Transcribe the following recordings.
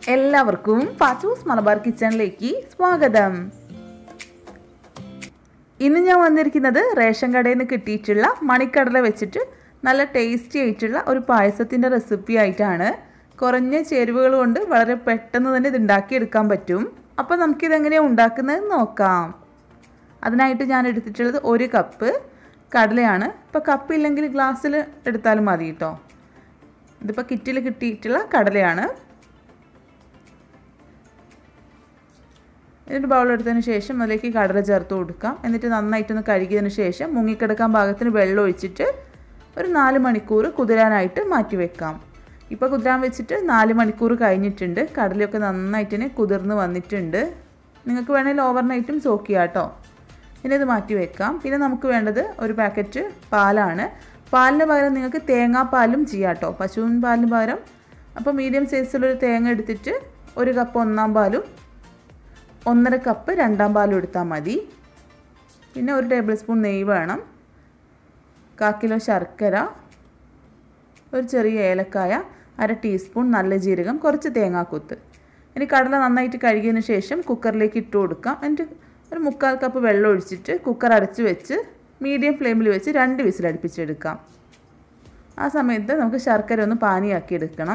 എല്ലാവർക്കും പാച്ചൂസ് മലബാർ കിച്ചണിലേക്ക് സ്വാഗതം ഇന്ന് ഞാൻ വന്നിരിക്കുന്നത് റേഷൻ കടയിൽ നിന്ന് കിട്ടിയിട്ടുള്ള മണിക്കടല വെച്ചിട്ട് നല്ല ടേസ്റ്റി ആയിട്ടുള്ള ഒരു പായസത്തിൻ്റെ റെസിപ്പി ആയിട്ടാണ് കുറഞ്ഞ ചേരുവകൾ കൊണ്ട് വളരെ പെട്ടെന്ന് തന്നെ ഇത് ഉണ്ടാക്കിയെടുക്കാൻ പറ്റും അപ്പോൾ നമുക്കിതെങ്ങനെയാണ് ഉണ്ടാക്കുന്നത് നോക്കാം അതിനായിട്ട് ഞാൻ എടുത്തിട്ടുള്ളത് ഒരു കപ്പ് കടലയാണ് ഇപ്പോൾ കപ്പ് ഇല്ലെങ്കിൽ ഗ്ലാസ്സിൽ എടുത്താലും മതി കേട്ടോ ഇതിപ്പോൾ കിറ്റിൽ കിട്ടിയിട്ടുള്ള കടലയാണ് എന്നിട്ട് ബൗൾ എടുത്തതിന് ശേഷം അതിലേക്ക് കടല ചേർത്ത് കൊടുക്കാം എന്നിട്ട് നന്നായിട്ടൊന്ന് കഴുകിയതിന് ശേഷം മുങ്ങിക്കിടക്കാൻ പാകത്തിന് വെള്ളം ഒഴിച്ചിട്ട് ഒരു നാല് മണിക്കൂർ കുതിരാനായിട്ട് മാറ്റി വെക്കാം ഇപ്പോൾ കുതിരാൻ വെച്ചിട്ട് നാല് മണിക്കൂർ കഴിഞ്ഞിട്ടുണ്ട് കടലയൊക്കെ നന്നായിട്ട് തന്നെ കുതിർന്ന് വന്നിട്ടുണ്ട് നിങ്ങൾക്ക് വേണമെങ്കിൽ ഓവർനൈറ്റും സോക്ക് ചെയ്യാം കേട്ടോ ഇനി ഇത് മാറ്റി വെക്കാം പിന്നെ നമുക്ക് വേണ്ടത് ഒരു പാക്കറ്റ് പാലാണ് പാലിന് പകരം നിങ്ങൾക്ക് തേങ്ങാപ്പാലും ചെയ്യാം കേട്ടോ പശുവിൻ പാലിന് പകരം അപ്പോൾ മീഡിയം സൈസിലൊരു തേങ്ങ എടുത്തിട്ട് ഒരു കപ്പ് ഒന്നാം പാലും ഒന്നര കപ്പ് രണ്ടാം പാലും എടുത്താൽ മതി പിന്നെ ഒരു ടേബിൾ സ്പൂൺ നെയ്യ് വേണം കാ കിലോ ശർക്കര ഒരു ചെറിയ ഏലക്കായ അര ടീസ്പൂൺ നല്ല ജീരകം കുറച്ച് തേങ്ങാക്കൊത്ത് ഇനി കടല നന്നായിട്ട് കഴുകിയതിന് ശേഷം കുക്കറിലേക്ക് ഇട്ട് കൊടുക്കാം എന്നിട്ട് ഒരു മുക്കാൽ കപ്പ് വെള്ളം ഒഴിച്ചിട്ട് കുക്കർ അടച്ച് വെച്ച് മീഡിയം ഫ്ലെയിമിൽ വെച്ച് രണ്ട് വിസിൽ അടുപ്പിച്ചെടുക്കാം ആ സമയത്ത് നമുക്ക് ശർക്കര ഒന്ന് പാനിയാക്കി എടുക്കണം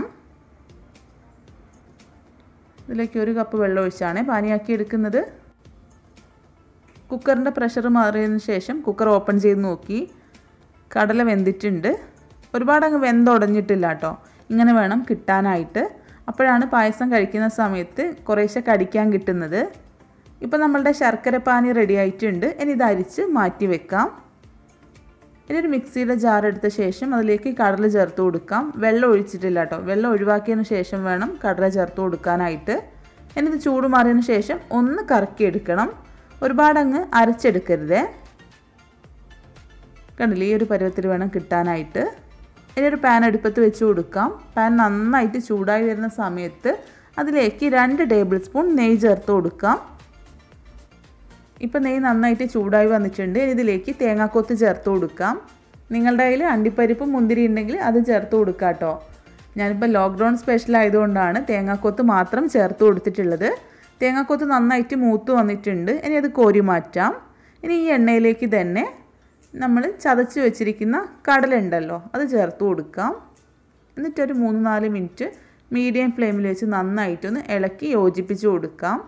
ഇതിലേക്ക് ഒരു കപ്പ് വെള്ളം ഒഴിച്ചാണ് പാനിയാക്കി എടുക്കുന്നത് കുക്കറിൻ്റെ പ്രഷർ മാറിയതിന് ശേഷം കുക്കർ ഓപ്പൺ ചെയ്ത് നോക്കി കടല വെന്തിട്ടുണ്ട് ഒരുപാട് അങ്ങ് വെന്തുടഞ്ഞിട്ടില്ല കേട്ടോ ഇങ്ങനെ വേണം കിട്ടാനായിട്ട് അപ്പോഴാണ് പായസം കഴിക്കുന്ന സമയത്ത് കുറേശ്ശെ കടിക്കാൻ കിട്ടുന്നത് ഇപ്പോൾ നമ്മളുടെ ശർക്കര പാനി റെഡി ആയിട്ടുണ്ട് ഇനി ഇത് അരിച്ച് മാറ്റി വെക്കാം ഇനി ഒരു മിക്സിയുടെ ജാർ എടുത്ത ശേഷം അതിലേക്ക് കടല ചേർത്ത് കൊടുക്കാം വെള്ളം ഒഴിച്ചിട്ടില്ല കേട്ടോ വെള്ളം ഒഴിവാക്കിയതിന് ശേഷം വേണം കടല ചേർത്ത് കൊടുക്കാനായിട്ട് ഇനി ഇത് ചൂട് മാറിയതിന് ശേഷം ഒന്ന് കറക്കിയെടുക്കണം ഒരുപാട് അങ്ങ് അരച്ചെടുക്കരുതേ കണ്ടില്ലേ ഈ ഒരു പരുവത്തിൽ വേണം കിട്ടാനായിട്ട് ഇനി ഒരു പാൻ അടുപ്പത്ത് വെച്ച് കൊടുക്കാം പാൻ നന്നായിട്ട് ചൂടായി വരുന്ന സമയത്ത് അതിലേക്ക് രണ്ട് ടേബിൾ സ്പൂൺ നെയ്യ് ചേർത്ത് കൊടുക്കാം ഇപ്പം നെയ്യ് നന്നായിട്ട് ചൂടായി വന്നിട്ടുണ്ട് ഇതിലേക്ക് തേങ്ങാക്കൊത്ത് ചേർത്ത് കൊടുക്കാം നിങ്ങളുടെ കയ്യിൽ അണ്ടിപ്പരിപ്പ് മുന്തിരി ഉണ്ടെങ്കിൽ അത് ചേർത്ത് കൊടുക്കാം കേട്ടോ ഞാനിപ്പോൾ ലോക്ക്ഡൗൺ സ്പെഷ്യൽ ആയതുകൊണ്ടാണ് തേങ്ങാക്കൊത്ത് മാത്രം ചേർത്ത് കൊടുത്തിട്ടുള്ളത് തേങ്ങാക്കൊത്ത് നന്നായിട്ട് മൂത്ത് വന്നിട്ടുണ്ട് ഇനി അത് കോരി മാറ്റാം ഇനി ഈ എണ്ണയിലേക്ക് തന്നെ നമ്മൾ ചതച്ച് വെച്ചിരിക്കുന്ന കടല ഉണ്ടല്ലോ അത് ചേർത്ത് കൊടുക്കാം എന്നിട്ടൊരു മൂന്ന് നാല് മിനിറ്റ് മീഡിയം ഫ്ലെയിമിൽ വെച്ച് നന്നായിട്ടൊന്ന് ഇളക്കി യോജിപ്പിച്ച് കൊടുക്കാം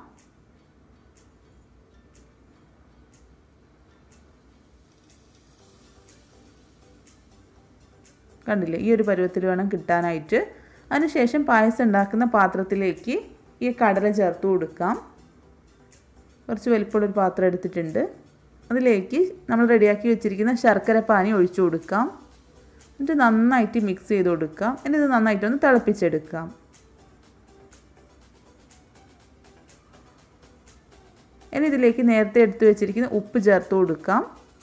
കണ്ടില്ലേ ഈ ഒരു പരുവത്തിൽ വേണം കിട്ടാനായിട്ട് അതിനുശേഷം പായസം ഉണ്ടാക്കുന്ന പാത്രത്തിലേക്ക് ഈ കടല ചേർത്ത് കൊടുക്കാം കുറച്ച് വലിപ്പമുള്ള ഒരു പാത്രം എടുത്തിട്ടുണ്ട് അതിലേക്ക് നമ്മൾ റെഡിയാക്കി വെച്ചിരിക്കുന്ന ശർക്കര പാനി ഒഴിച്ചു കൊടുക്കാം എന്നിട്ട് നന്നായിട്ട് മിക്സ് ചെയ്ത് കൊടുക്കാം എന്നിട്ട് ഇത് നന്നായിട്ടൊന്ന് തിളപ്പിച്ചെടുക്കാം ഇനി ഇതിലേക്ക് നേരത്തെ എടുത്തു വെച്ചിരിക്കുന്ന ഉപ്പ് ചേർത്ത് കൊടുക്കാം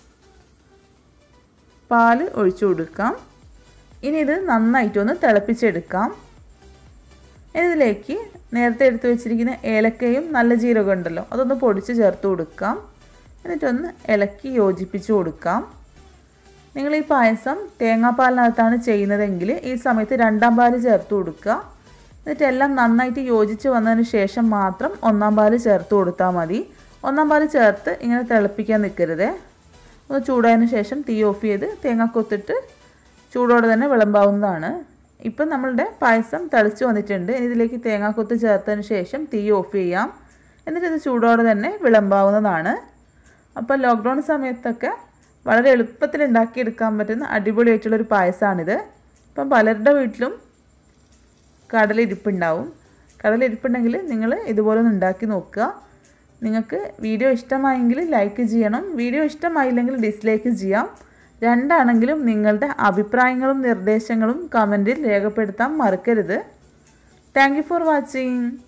പാല് ഒഴിച്ചു കൊടുക്കാം ഇനി ഇത് നന്നായിട്ടൊന്ന് തിളപ്പിച്ചെടുക്കാം ഇനി ഇതിലേക്ക് നേരത്തെ എടുത്തു വെച്ചിരിക്കുന്ന ഏലക്കയും നല്ല ജീരകം ഉണ്ടല്ലോ അതൊന്ന് പൊടിച്ച് ചേർത്ത് കൊടുക്കാം എന്നിട്ടൊന്ന് ഇളക്കി യോജിപ്പിച്ച് കൊടുക്കാം നിങ്ങൾ ഈ പായസം തേങ്ങാപ്പാലിനകത്താണ് ചെയ്യുന്നതെങ്കിൽ ഈ സമയത്ത് രണ്ടാം പാല് ചേർത്ത് കൊടുക്കുക എന്നിട്ട് എല്ലാം നന്നായിട്ട് യോജിച്ച് വന്നതിന് ശേഷം മാത്രം ഒന്നാം പാല് ചേർത്ത് കൊടുത്താൽ മതി ഒന്നാം പാല് ചേർത്ത് ഇങ്ങനെ തിളപ്പിക്കാൻ നിൽക്കരുതേ ഒന്ന് ചൂടായതിന് ശേഷം തീ ഓഫ് ചെയ്ത് തേങ്ങ കൊത്തിട്ട് ചൂടോടെ തന്നെ വിളമ്പാവുന്നതാണ് ഇപ്പം നമ്മളുടെ പായസം തിളച്ച് വന്നിട്ടുണ്ട് ഇനി ഇതിലേക്ക് തേങ്ങാക്കൊത്ത് ചേർത്തതിന് ശേഷം തീ ഓഫ് ചെയ്യാം എന്നിട്ട് ഇത് ചൂടോടെ തന്നെ വിളമ്പാവുന്നതാണ് അപ്പോൾ ലോക്ക്ഡൗൺ സമയത്തൊക്കെ വളരെ എളുപ്പത്തിൽ ഉണ്ടാക്കിയെടുക്കാൻ പറ്റുന്ന അടിപൊളിയായിട്ടുള്ളൊരു പായസമാണിത് ഇപ്പം പലരുടെ വീട്ടിലും കടലിരിപ്പുണ്ടാവും കടലിരിപ്പുണ്ടെങ്കിൽ നിങ്ങൾ ഇതുപോലെ ഒന്ന് ഉണ്ടാക്കി നോക്കുക നിങ്ങൾക്ക് വീഡിയോ ഇഷ്ടമായെങ്കിൽ ലൈക്ക് ചെയ്യണം വീഡിയോ ഇഷ്ടമായില്ലെങ്കിൽ ഡിസ്ലൈക്ക് ചെയ്യാം രണ്ടാണെങ്കിലും നിങ്ങളുടെ അഭിപ്രായങ്ങളും നിർദ്ദേശങ്ങളും കമൻറ്റിൽ രേഖപ്പെടുത്താൻ മറക്കരുത് താങ്ക് ഫോർ വാച്ചിങ്